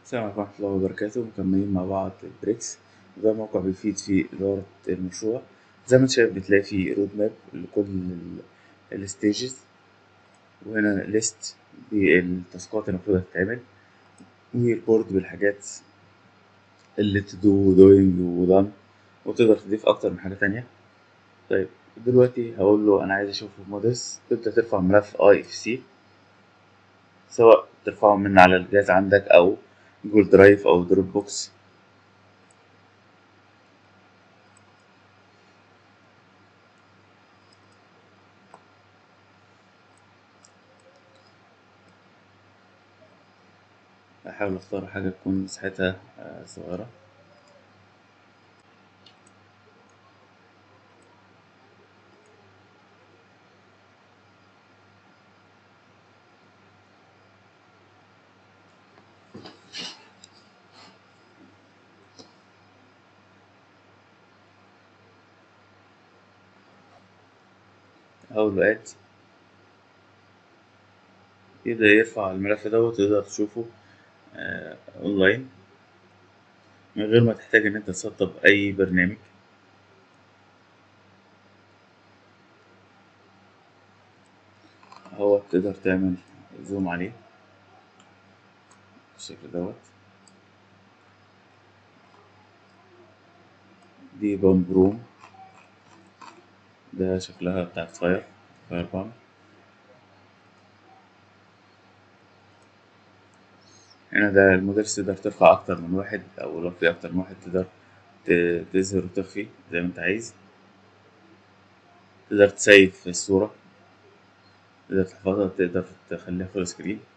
السلام عليكم ورحمة الله وبركاته مكملين مع بعض بريكس ده موقع بيفيد في إدارة المشروع زي ما انت شايف بتلاقي فيه رود ماب لكل الستيجز وهنا ليست بالتاسكات اللي المفروض هتتعمل وريبورت بالحاجات اللي تدو دوينج ودان وتقدر تضيف أكتر من حاجة تانية طيب دلوقتي هقول له أنا عايز أشوف موديس تبدأ ترفع ملف اي اف سي سواء ترفعه من على الجهاز عندك أو جوجل درايف أو دروب بوكس أحاول أختار حاجة تكون مساحتها آه، صغيرة أول له اد يبدأ يرفع الملف دوت وتقدر تشوفه آه، أونلاين من غير ما تحتاج إن أنت تسطب أي برنامج هو تقدر تعمل زوم عليه بالشكل دوت دي بامب روم ده شكلها بتاعت فاير فاير بامب هنا ده الموديل تقدر ترفع أكتر من واحد أو لو في أكتر من واحد تقدر ت- تظهر وتخفي زي ما أنت عايز تقدر تسيف الصورة تقدر تحفظها تقدر تخليها فول سكرين